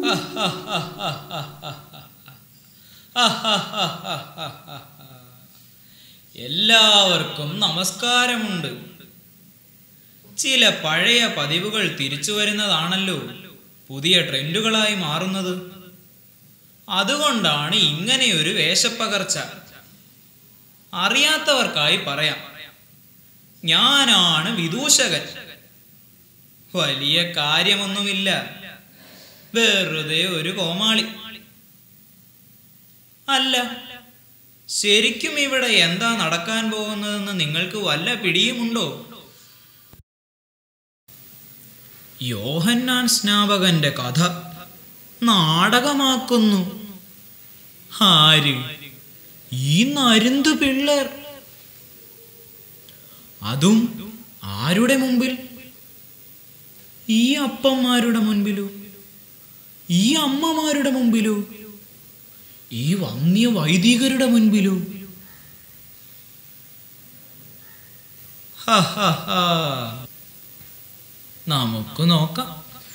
എല്ലാവർക്കും നമസ്കാരമുണ്ട് ചില പഴയ പതിവുകൾ തിരിച്ചു വരുന്നതാണല്ലോ പുതിയ ട്രെൻഡുകളായി മാറുന്നത് അതുകൊണ്ടാണ് ഇങ്ങനെയൊരു വേഷപ്പകർച്ച അറിയാത്തവർക്കായി പറയാം ഞാനാണ് വിദൂഷകൻ വലിയ കാര്യമൊന്നുമില്ല വെറുതെ ഒരു കോമാളി അല്ല ശരിക്കും ഇവിടെ എന്താ നടക്കാൻ പോകുന്നതെന്ന് നിങ്ങൾക്ക് വല്ല പിടിയുമുണ്ടോ യോഹന്നാൻ സ്നാപകന്റെ കഥ നാടകമാക്കുന്നു ആര് ഈ നരുന്തു പിള്ളേർ അതും ആരുടെ മുമ്പിൽ ഈ അപ്പന്മാരുടെ മുൻപിലോ ഈ അമ്മമാരുടെ മുമ്പിലോ ഈ വന്യ വൈദികരുടെ മുൻപിലോ ഹ, ഹ, ഹ. നമുക്ക് നോക്കാം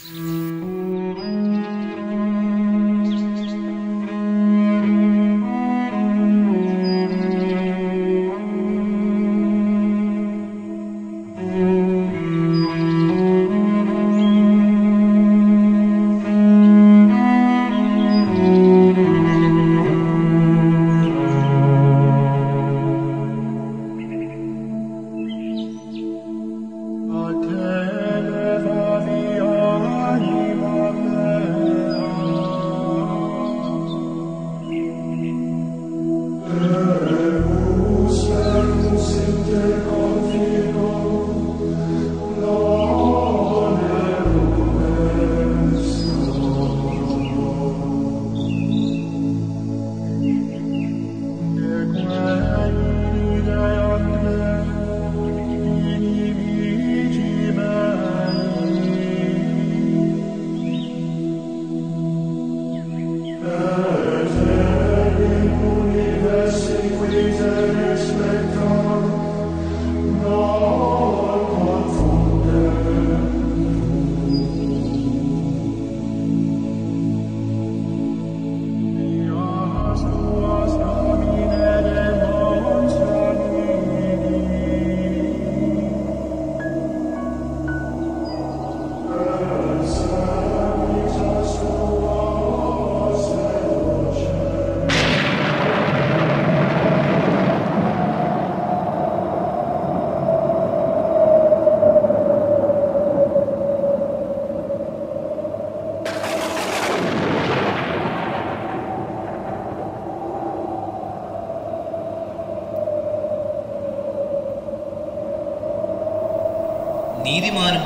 നീതിമാനും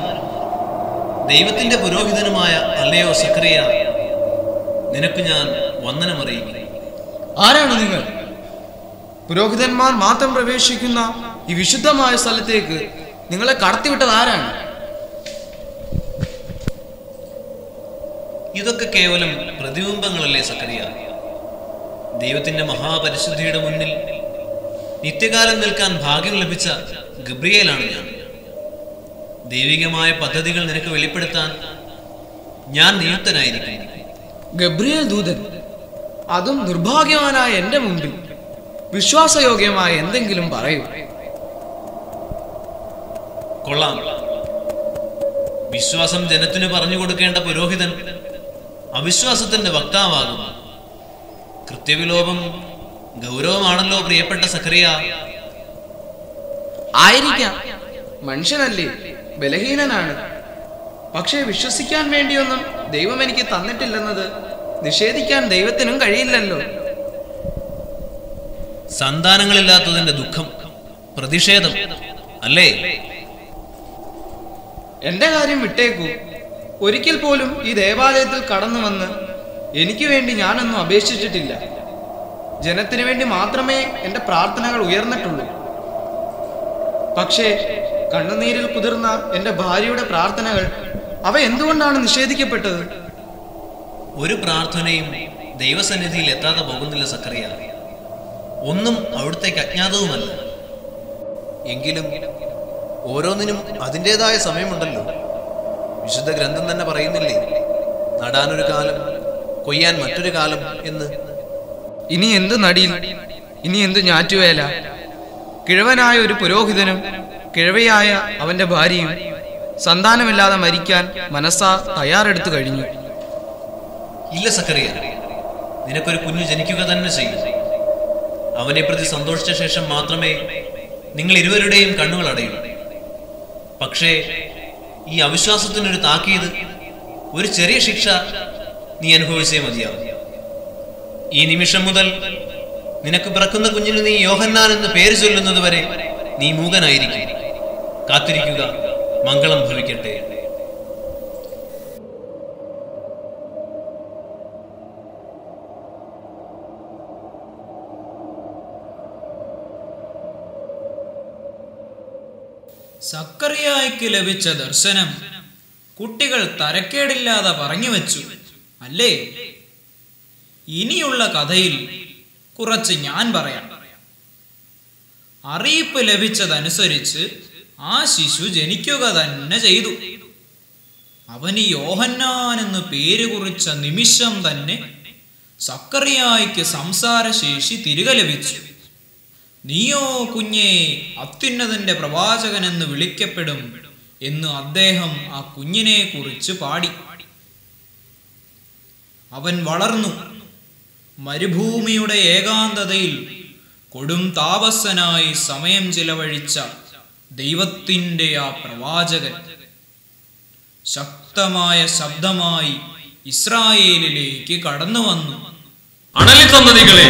ദൈവത്തിന്റെ പുരോഹിതനുമായ അല്ലയോ സക്രിയ നിനക്ക് ഞാൻ വന്ദനമറിയിക്കുന്നു ആരാണ് നിങ്ങൾ പുരോഹിതന്മാർ മാത്രം പ്രവേശിക്കുന്ന ഈ വിശുദ്ധമായ സ്ഥലത്തേക്ക് നിങ്ങളെ കടത്തിവിട്ടത് ആരാണ് ഇതൊക്കെ കേവലം പ്രതിബിംബങ്ങളല്ലേ സക്രിയ ദൈവത്തിന്റെ മഹാപരിശുദ്ധിയുടെ മുന്നിൽ നിത്യകാലം നിൽക്കാൻ ഭാഗ്യം ലഭിച്ച ഗബ്രിയേലാണ് ഞാൻ ദൈവികമായ പദ്ധതികൾ നിനക്ക് വെളിപ്പെടുത്താൻ ഞാൻ നിയുക്തനായിരിക്കുന്നു ഗബ്രിയേൽ ദൂതൻ അതും നിർഭാഗ്യവാനായ എന്റെ മുമ്പിൽ വിശ്വാസയോഗ്യമായ എന്തെങ്കിലും പറയൂ കൊള്ളാം വിശ്വാസം ജനത്തിന് പറഞ്ഞു കൊടുക്കേണ്ട പുരോഹിതൻ അവിശ്വാസത്തിന്റെ വക്താവാകും കൃത്യവിലോപം ഗൗരവമാണല്ലോ പ്രിയപ്പെട്ട സഖറിയ ആയിരിക്കാം മനുഷ്യനല്ലേ ബലഹീനനാണ് പക്ഷേ വിശ്വസിക്കാൻ വേണ്ടിയൊന്നും ദൈവം എനിക്ക് തന്നിട്ടില്ലെന്നത് നിഷേധിക്കാൻ ദൈവത്തിനും കഴിയില്ലല്ലോ സന്താനങ്ങളില്ലാത്തതിന്റെ ദുഃഖം പ്രതിഷേധം അല്ലേ എന്റെ കാര്യം വിട്ടേക്കൂ ഒരിക്കൽ പോലും ഈ ദേവാലയത്തിൽ കടന്നു വന്ന് എനിക്ക് വേണ്ടി ഞാനൊന്നും അപേക്ഷിച്ചിട്ടില്ല ജനത്തിനു വേണ്ടി മാത്രമേ എന്റെ പ്രാർത്ഥനകൾ ഉയർന്നിട്ടുള്ളൂ പക്ഷേ കണ്ണുനീരിൽ കുതിർന്ന എന്റെ ഭാര്യയുടെ പ്രാർത്ഥനകൾ അവ എന്തുകൊണ്ടാണ് നിഷേധിക്കപ്പെട്ടത് ഒരു പ്രാർത്ഥനയും ദൈവസന്നിധിയിൽ എത്താതെ പോകുന്നില്ല സക്കറിയ ഒന്നും അവിടുത്തേക്ക് അജ്ഞാതവുമല്ല എങ്കിലും ഓരോന്നിനും അതിൻ്റെതായ സമയമുണ്ടല്ലോ വിശുദ്ധ ഗ്രന്ഥം തന്നെ പറയുന്നില്ലേ നടാനൊരു കാലം കൊയ്യാൻ മറ്റൊരു കാലം എന്ന് ഇനി എന്ത് നടിയിൽ ഇനി എന്ത് ഞാറ്റുവേല കിഴവനായ ഒരു പുരോഹിതനും കിഴവയായ അവന്റെ ഭാര്യയും സന്താനമില്ലാതെ മരിക്കാൻ മനസ്സാ തയ്യാറെടുത്തു കഴിഞ്ഞു ഇല്ല സക്കറിയ നിനക്കൊരു കുഞ്ഞു ജനിക്കുക തന്നെ ചെയ്യും അവനെ പ്രതി സന്തോഷിച്ച ശേഷം മാത്രമേ നിങ്ങൾ ഇരുവരുടെയും കണ്ണുകൾ അടയൂ പക്ഷേ ഈ അവിശ്വാസത്തിനൊരു താക്കീത് ഒരു ചെറിയ ശിക്ഷ നീ അനുഭവിച്ചേ മതിയാവും ഈ നിമിഷം മുതൽ നിനക്ക് പിറക്കുന്ന കുഞ്ഞിന് നീ യോഹന്നാൻ എന്ന് പേര് ചൊല്ലുന്നത് വരെ നീ മൂകനായിരിക്കും കാത്തിരിക്കുക മംഗളം ഭവിക്കട്ടെ സക്കറിയായ്ക്ക് ലഭിച്ച ദർശനം കുട്ടികൾ തരക്കേടില്ലാതെ പറഞ്ഞു വെച്ചു അല്ലേ ഇനിയുള്ള കഥയിൽ കുറച്ച് ഞാൻ പറയാം അറിയിപ്പ് ലഭിച്ചതനുസരിച്ച് ആ ശിശു ജനിക്കുക തന്നെ ചെയ്തു അവന് യോഹന്നാൻ എന്ന് പേര് കുറിച്ച നിമിഷം തന്നെ സക്കറിയായ്ക്ക് സംസാരശേഷി തിരികെ ലഭിച്ചു നീയോ കുഞ്ഞേ അത്യുന്നതന്റെ പ്രവാചകൻ എന്ന് വിളിക്കപ്പെടും എന്ന് അദ്ദേഹം ആ കുഞ്ഞിനെ കുറിച്ച് പാടി അവൻ വളർന്നു മരുഭൂമിയുടെ ഏകാന്തതയിൽ കൊടും താപസനായി സമയം ചിലവഴിച്ച ദൈവത്തിൻ്റെ ആ പ്രവാചകൻ ശക്തമായ ശബ്ദമായി ഇസ്രായേലിലേക്ക് കടന്നു വന്നു അണലിസന്തതികളെ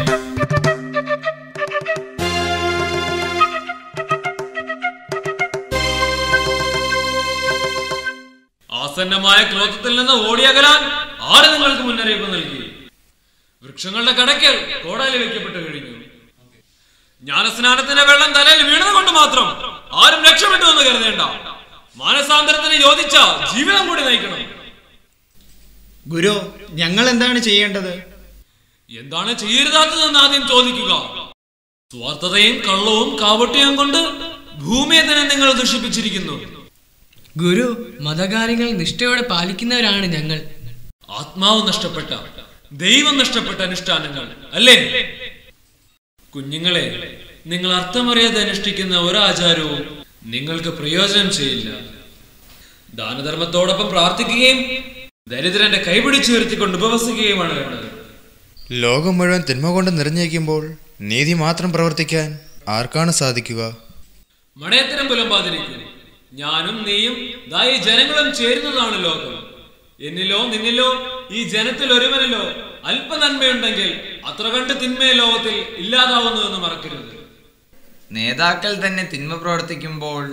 ആസന്നമായ ക്രോധത്തിൽ നിന്ന് ഓടിയകലാൻ ആര് നിങ്ങൾക്ക് മുന്നറിയിപ്പ് നൽകി വൃക്ഷങ്ങളുടെ കടയ്ക്കൽ കോടാലി വെക്കപ്പെട്ടു കഴിഞ്ഞു ജ്ഞാനസ്നാനത്തിന്റെ വെള്ളം തലയിൽ വീണത് കൊണ്ട് മാത്രം ആരും രക്ഷപ്പെട്ടു എന്ന് കരുതേണ്ട മാനസാന്തരത്തിന് യോജിച്ച ജീവിതം കൂടി നയിക്കണം ഗുരു ഞങ്ങൾ എന്താണ് ചെയ്യേണ്ടത് എന്താണ് ചെയ്യരുതാത്തതെന്ന് ആദ്യം ചോദിക്കുക സ്വാർത്ഥതയും കള്ളവും കാവട്യവും കൊണ്ട് ഭൂമിയെ തന്നെ നിങ്ങൾ ദുഷിപ്പിച്ചിരിക്കുന്നു ഗുരു മതകാര്യങ്ങൾ നിഷ്ഠയോടെ പാലിക്കുന്നവരാണ് ഞങ്ങൾ ആത്മാവ് നഷ്ടപ്പെട്ട ദൈവം നഷ്ടപ്പെട്ട അനുഷ്ഠാനങ്ങൾ അല്ലേ കുഞ്ഞുങ്ങളെ നിങ്ങൾ അർത്ഥമറിയാതെ അനുഷ്ഠിക്കുന്ന ഒരാചാരവും നിങ്ങൾക്ക് പ്രയോജനം ചെയ്യില്ല ദാനധർമ്മത്തോടൊപ്പം പ്രാർത്ഥിക്കുകയും ദരിദ്രന്റെ കൈപിടിച്ചു ഉയർത്തിക്കൊണ്ട് ഉപവസിക്കുകയുമാണ് വേണ്ടത് ലോകം മുഴുവൻ തിന്മ കൊണ്ട് നിറഞ്ഞേക്കുമ്പോൾ നീതി മാത്രം പ്രവർത്തിക്കാൻ ആർക്കാണ് സാധിക്കുക മടയത്തരം പുലമ്പാതിരിക്കും ഞാനും നീയും ദാ ഈ ജനങ്ങളും ചേരുന്നതാണ് ലോകം എന്നിലോ നിന്നിലോ ഈ ജനത്തിൽ ഒരുവനിലോ അല്പ നന്മയുണ്ടെങ്കിൽ അത്ര കണ്ട് തിന്മയെ ലോകത്തിൽ ഇല്ലാതാവുന്നുവെന്ന് മറക്കരുത് നേതാക്കൾ തന്നെ തിന്മ പ്രവർത്തിക്കുമ്പോൾ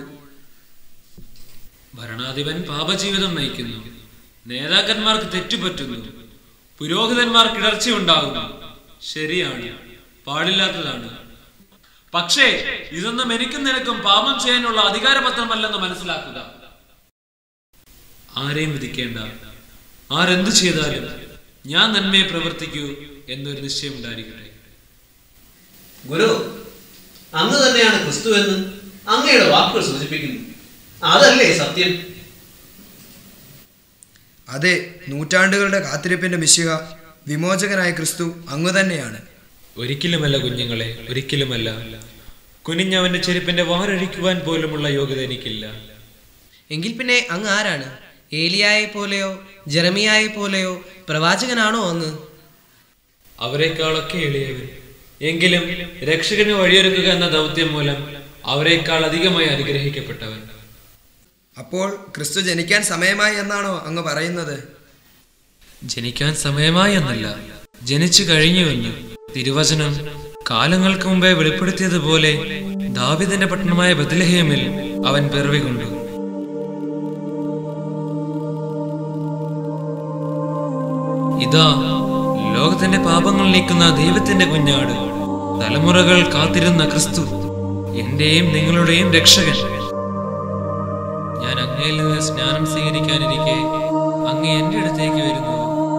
ഭരണാധിപൻ പാപജീവിതം നയിക്കുന്നു നേതാക്കന്മാർക്ക് തെറ്റുപറ്റുന്നു പുരോഹിതന്മാർക്ക് ഇടർച്ചയുണ്ടാകുന്നു ശരിയാണ് പാടില്ലാത്തതാണ് പക്ഷേ ഇതൊന്നും എനിക്കും നിനക്കും പാപം ചെയ്യാനുള്ള അധികാരപത്രമല്ലെന്ന് മനസ്സിലാക്കുക ആരെയും വിധിക്കേണ്ട ആരെന്ത് ചെയ്താലും ഞാൻ നന്മയെ പ്രവർത്തിക്കൂ എന്നൊരു നിശ്ചയം ഉണ്ടായിരിക്കട്ടെ ഗുരു അങ്ങ് തന്നെയാണ് ക്രിസ്തു എന്ന് അങ്ങയുടെ വാക്കുകൾ സൂചിപ്പിക്കുന്നു അതല്ലേ സത്യം അതെ നൂറ്റാണ്ടുകളുടെ കാത്തിരിപ്പിന്റെ മിശിക വിമോചകനായ ക്രിസ്തു അങ്ങു തന്നെയാണ് ഒരിക്കലുമല്ല കുഞ്ഞുങ്ങളെ ഒരിക്കലുമല്ല കുനിഞ്ഞവന്റെ ചെരുപ്പിന്റെ വാരഴിക്കുവാൻ പോലുമുള്ള യോഗ്യത എനിക്കില്ല എങ്കിൽ പിന്നെ അങ്ങ് ആരാണ് ഏലിയായെ പോലെയോ ജെറമിയായെ പോലെയോ പ്രവാചകനാണോ അങ്ങ് അവരെക്കാളൊക്കെ എളിയവൻ എങ്കിലും രക്ഷകന് വഴിയൊരുക്കുക എന്ന ദൗത്യം മൂലം അവരെക്കാൾ അധികമായി അനുഗ്രഹിക്കപ്പെട്ടവൻ അപ്പോൾ ക്രിസ്തു ജനിക്കാൻ സമയമായി എന്നാണോ അങ്ങ് പറയുന്നത് ജനിക്കാൻ സമയമായി എന്നല്ല ജനിച്ചു കഴിഞ്ഞുവെന്ന് തിരുവചനം കാലങ്ങൾക്ക് മുമ്പേ വെളിപ്പെടുത്തിയതുപോലെ ദാവിദിന്റെ പട്ടണമായ ബദ്ലഹേമിൽ അവൻ പിറവി കൊണ്ടു ഇതാ ലോകത്തിന്റെ പാപങ്ങൾ നീക്കുന്ന ദൈവത്തിന്റെ കുഞ്ഞാട് തലമുറകൾ കാത്തിരുന്ന ക്രിസ്തു എന്റെയും നിങ്ങളുടെയും രക്ഷകൻ ഞാൻ അങ്ങയിൽ നിന്ന് സ്നാനം സ്വീകരിക്കാനിരിക്കെ അങ്ങ് എന്റെ അടുത്തേക്ക് വരുന്നു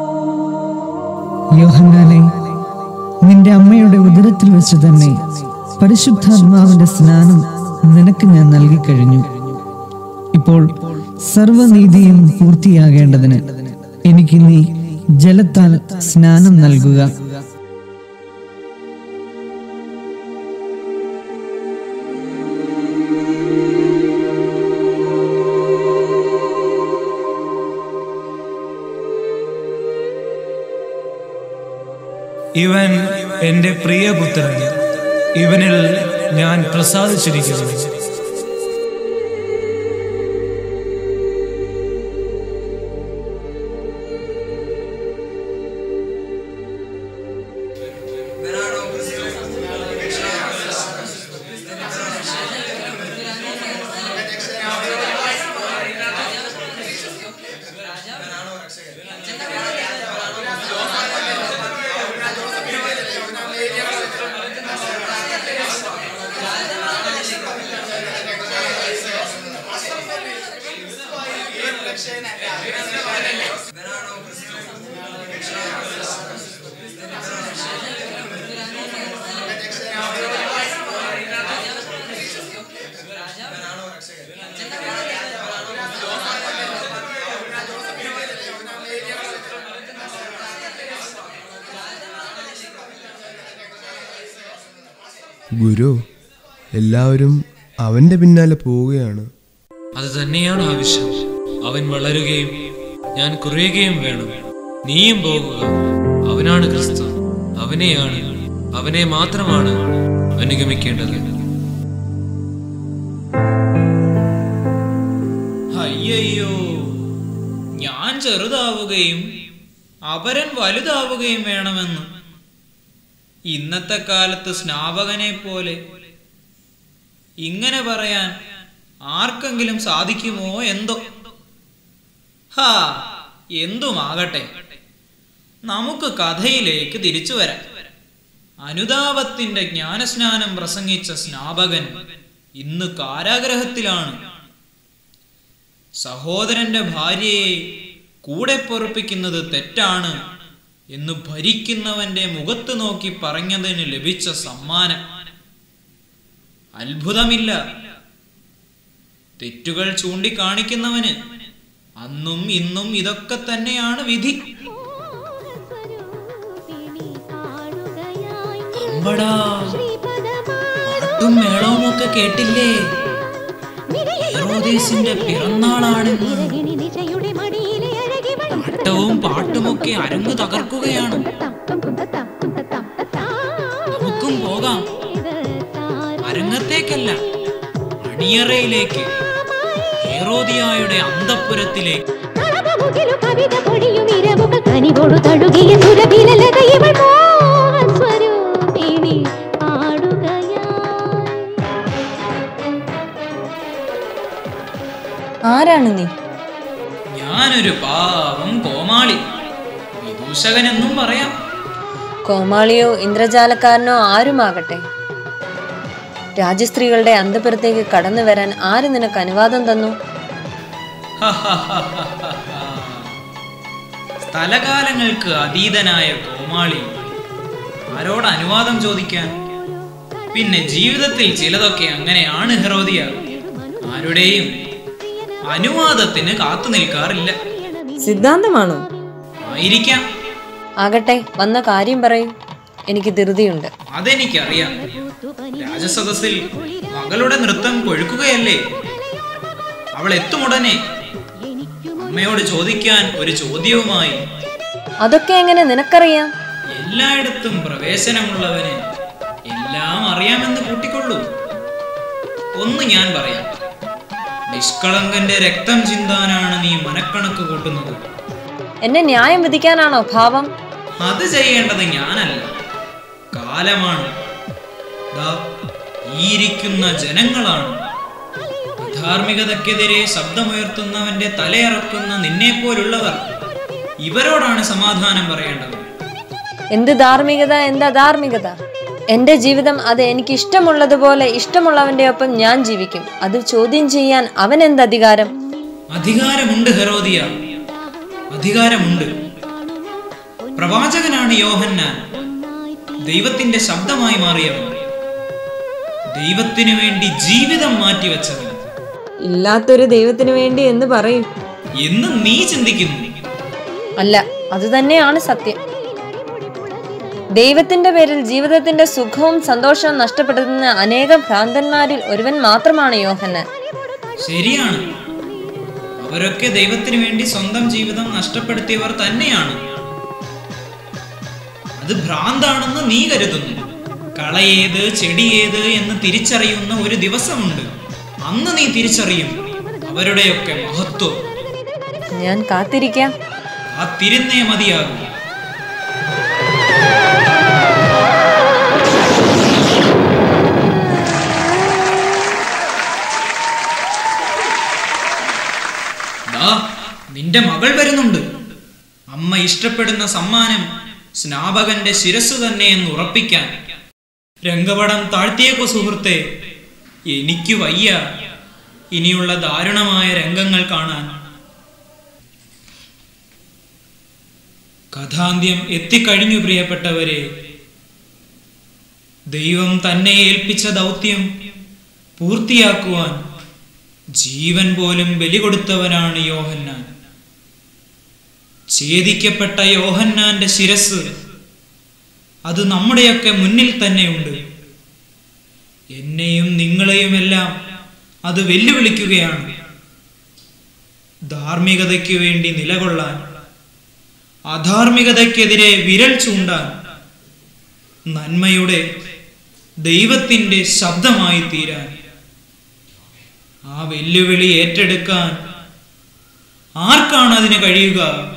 യോഹന്നാനെ നിന്റെ അമ്മയുടെ ഉദരത്തിൽ വെച്ച് തന്നെ പരിശുദ്ധാത്മാവിന്റെ സ്നാനം നിനക്ക് ഞാൻ നൽകിക്കഴിഞ്ഞു ഇപ്പോൾ സർവനീതിയും പൂർത്തിയാകേണ്ടതിന് എനിക്ക് നീ ജലത്താൽ സ്നാനം നൽകുക ഇവൻ എൻ്റെ പ്രിയപുത്രൻ ഇവനിൽ ഞാൻ പ്രസാദിച്ചിരിക്കുന്നു ഗുരു എല്ലാവരും അവന്റെ പിന്നാലെ പോവുകയാണ് അത് തന്നെയാണ് ആവശ്യം അവൻ വളരുകയും ഞാൻ കുറയുകയും വേണം നീയും പോകുക അവനാണ് ക്രിസ്തു അവനെയാണ് അവനെ മാത്രമാണ് അനുഗമിക്കേണ്ടത് അയ്യയ്യോ ഞാൻ ചെറുതാവുകയും അപരൻ വലുതാവുകയും വേണമെന്ന് ഇന്നത്തെ കാലത്ത് സ്നാപകനെ പോലെ ഇങ്ങനെ പറയാൻ ആർക്കെങ്കിലും സാധിക്കുമോ എന്തോ ഹാ എന്തുമാകട്ടെ നമുക്ക് കഥയിലേക്ക് തിരിച്ചു വരാം അനുതാപത്തിന്റെ ജ്ഞാനസ്നാനം പ്രസംഗിച്ച സ്നാപകൻ ഇന്ന് കാരാഗ്രഹത്തിലാണ് സഹോദരന്റെ ഭാര്യയെ കൂടെ പൊറപ്പിക്കുന്നത് തെറ്റാണ് എന്ന് ഭരിക്കുന്നവന്റെ മുഖത്ത് നോക്കി പറഞ്ഞതിന് ലഭിച്ച സമ്മാനം അത്ഭുതമില്ല തെറ്റുകൾ ചൂണ്ടിക്കാണിക്കുന്നവന് അന്നും ഇന്നും ഇതൊക്കെ തന്നെയാണ് വിധി അമ്പടാ പാട്ടും മേളവും ഒക്കെ കേട്ടില്ലേ ഹെറോദേസിന്റെ പിറന്നാളാണെന്ന് പാട്ടവും പാട്ടുമൊക്കെ അരങ്ങ് തകർക്കുകയാണ് നമുക്കും പോകാം അരങ്ങത്തേക്കല്ല അണിയറയിലേക്ക് ഹെറോദിയായുടെ അന്തപ്പുരത്തിലേക്ക് കവിത പൊഴിയും ഇരവുകൾ കനിവോടു തഴുകിയ സുരഭിലലത ഇവൾ മോഹസ്വരൂപിണി പാടുകയായി ആരാണ് നീ ഞാനൊരു പാവം കോമാളി വിദൂഷകനെന്നും പറയാം കോമാളിയോ ഇന്ദ്രജാലക്കാരനോ ആരുമാകട്ടെ രാജസ്ത്രീകളുടെ അന്തപുരത്തേക്ക് കടന്നു വരാൻ ആര് നിനക്ക് അനുവാദം തന്നു സ്ഥലകാലങ്ങൾക്ക് അതീതനായ കോമാളി ആരോട് അനുവാദം ചോദിക്കാൻ പിന്നെ ജീവിതത്തിൽ ചിലതൊക്കെ അങ്ങനെയാണ് ഹെറോദിയ ആരുടെയും അനുവാദത്തിന് കാത്തു നിൽക്കാറില്ല സിദ്ധാന്തമാണോ ആയിരിക്കാം ആകട്ടെ വന്ന കാര്യം പറയൂ എനിക്ക് ധൃതിയുണ്ട് അതെനിക്കറിയാം രാജസദസ്സിൽ മകളുടെ നൃത്തം കൊഴുക്കുകയല്ലേ അവൾ എത്തുമുടനെ അമ്മയോട് ചോദിക്കാൻ ഒരു ചോദ്യവുമായി അതൊക്കെ എങ്ങനെ നിനക്കറിയാം എല്ലായിടത്തും പ്രവേശനമുള്ളവന് എല്ലാം അറിയാമെന്ന് കൂട്ടിക്കൊള്ളൂ ഒന്ന് ഞാൻ പറയാം നിഷ്കളങ്കന്റെ രക്തം ചിന്താനാണ് നീ മനക്കണക്ക് കൂട്ടുന്നത് എന്നെ ന്യായം വിധിക്കാനാണോ ഭാവം അത് ചെയ്യേണ്ടത് ഞാനല്ല കാലമാണ് ദാ, ഈ ഇരിക്കുന്ന ജനങ്ങളാണ് ധാർമ്മികതക്കെതിരെ ശബ്ദമുയർത്തുന്നവന്റെ തലയിറക്കുന്ന നിന്നെ പോലുള്ളവർ ഇവരോടാണ് സമാധാനം പറയേണ്ടത് എന്ത് ധാർമ്മികത എന്ത് അധാർമികത എന്റെ ജീവിതം അത് എനിക്ക് ഇഷ്ടമുള്ളതുപോലെ ഇഷ്ടമുള്ളവന്റെ ഒപ്പം ഞാൻ ജീവിക്കും അത് ചോദ്യം ചെയ്യാൻ അവൻ എന്ത് അധികാരം അധികാരമുണ്ട് ഹെറോദിയ അധികാരമുണ്ട് പ്രവാചകനാണ് യോഹന്നാൻ ദൈവത്തിന്റെ ശബ്ദമായി മാറിയവൻ ദൈവത്തിനു വേണ്ടി ജീവിതം മാറ്റിവെച്ചവൻ ഇല്ലാത്തൊരു ദൈവത്തിന് വേണ്ടി എന്ന് പറയും എന്ന് നീ ചിന്തിക്കുന്നു അല്ല അതുതന്നെയാണ് സത്യം ദൈവത്തിന്റെ പേരിൽ ജീവിതത്തിന്റെ സുഖവും സന്തോഷവും നഷ്ടപ്പെടുത്തുന്ന അനേകം ഭ്രാന്തന്മാരിൽ ഒരുവൻ മാത്രമാണ് യോഹന്നാൻ ശരിയാണ് അവരൊക്കെ ദൈവത്തിന് വേണ്ടി സ്വന്തം ജീവിതം നഷ്ടപ്പെടുത്തിയവർ തന്നെയാണ് അത് ഭ്രാന്താണെന്ന് നീ കരുതുന്നു കളയേത് ചെടിയേത് എന്ന് തിരിച്ചറിയുന്ന ഒരു ദിവസമുണ്ട് അന്ന് നീ തിരിച്ചറിയും അവരുടെയൊക്കെ മഹത്വം ഞാൻ കാത്തിരിക്കാം ആ തിരുന്നേ മതിയാകും ദാ, നിന്റെ മകൾ വരുന്നുണ്ട് അമ്മ ഇഷ്ടപ്പെടുന്ന സമ്മാനം സ്നാപകന്റെ ശിരസ് തന്നെ എന്ന് ഉറപ്പിക്കാൻ രംഗപടം താഴ്ത്തിയേക്കോ സുഹൃത്തെ എനിക്ക് വയ്യ ഇനിയുള്ള ദാരുണമായ രംഗങ്ങൾ കാണാൻ കഥാന്ത്യം എത്തിക്കഴിഞ്ഞു പ്രിയപ്പെട്ടവരെ ദൈവം തന്നെ ഏൽപ്പിച്ച ദൗത്യം പൂർത്തിയാക്കുവാൻ ജീവൻ പോലും ബലി കൊടുത്തവനാണ് യോഹന്നാൻ ഛേദിക്കപ്പെട്ട യോഹന്നാന്റെ ശിരസ് അത് നമ്മുടെയൊക്കെ മുന്നിൽ തന്നെയുണ്ട് എന്നെയും നിങ്ങളെയുമെല്ലാം അത് വെല്ലുവിളിക്കുകയാണ് ധാർമ്മികതയ്ക്ക് വേണ്ടി നിലകൊള്ളാൻ അധാർമികതയ്ക്കെതിരെ വിരൽ ചൂണ്ടാൻ നന്മയുടെ ദൈവത്തിന്റെ ശബ്ദമായി തീരാൻ ആ വെല്ലുവിളി ഏറ്റെടുക്കാൻ ആർക്കാണ് അതിന് കഴിയുക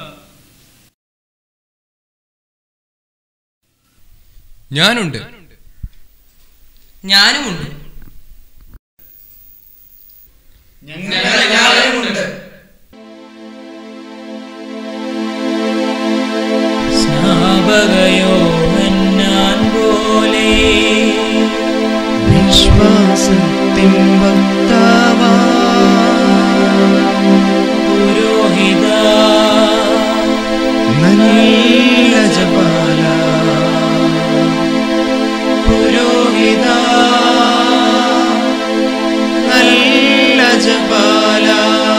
ഞാനുണ്ട് ഞാനുമുണ്ട് സ്നാപകയോഹന്നാൻ പോലെ വിശ്വാസത്തിൻ വക്താവാ പുരോഹിത നല്ല ജപാല പുരോഹിത നല്ല ജപാല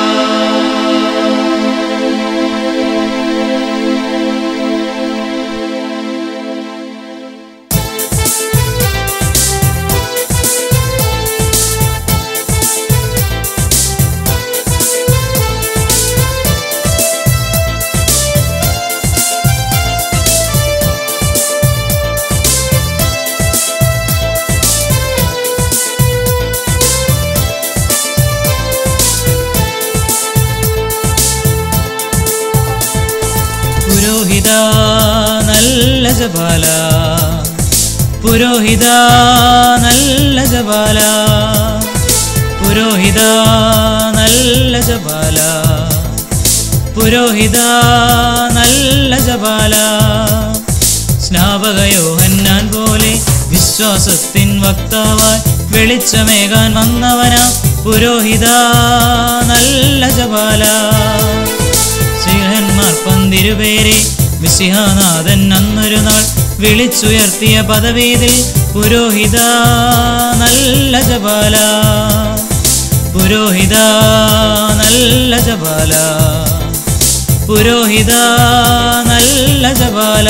പുരോഹിത നല്ല ജപാല പുരോഹിത നല്ല ജപാല പുരോഹിത നല്ല ജപാല പുരോഹിത നല്ല ജപാല സ്നാപകയോഹന്നാൻ പോലെ വിശ്വാസത്തിൻ വക്താവായി വെളിച്ചമേകാൻ വന്നവനാ പുരോഹിത നല്ല ജപാല ശ്രീഹന്മാർ പന്തിരുപേരെ മിസിഹാനാഥൻ അന്നൊരു നാൾ വിളിച്ചുയർത്തിയ പദവീതിൽ പുരോഹിത നല്ല ജപാല പുരോഹിത നല്ല ജപാല പുരോഹിത നല്ല ജപാല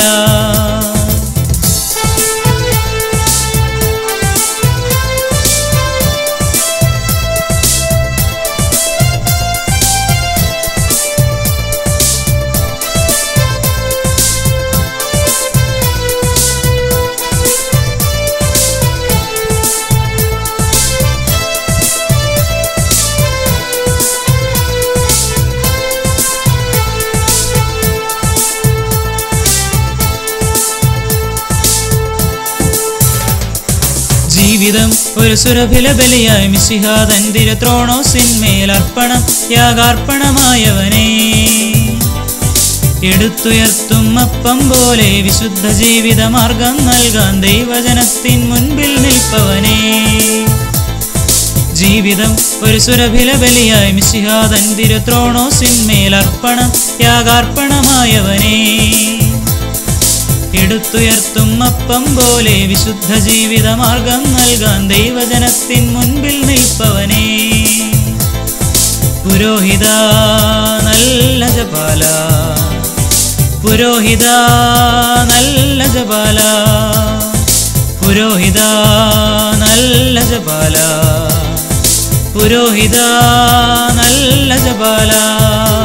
ജീവിതം ഒരു സുരഭില ബലിയായി മിശിഹാതൻ തിരുത്രോണോസിന്മേൽ അർപ്പണം യാഗാർപ്പണമായവനെ എടുത്തുയർത്തും അപ്പം പോലെ വിശുദ്ധ ജീവിത മാർഗം നൽകാൻ ദൈവജനത്തിൻ മുൻപിൽ നിൽപ്പവനെ ജീവിതം ഒരു സുരഭില ബലിയായി മിശിഹാതൻ തിരുത്രോണോസിന്മേൽ അർപ്പണം യാഗാർപ്പണമായവനെ എടുത്തുയർത്തും അപ്പം പോലെ വിശുദ്ധ ജീവിത മാർഗം നൽകാൻ ദൈവജനത്തിൻ മുൻപിൽ നിൽപ്പവനെ പുരോഹിത നല്ല ജപാല പുരോഹിത നല്ല ജപാല പുരോഹിത നല്ല ജപാല പുരോഹിത നല്ല ജപാല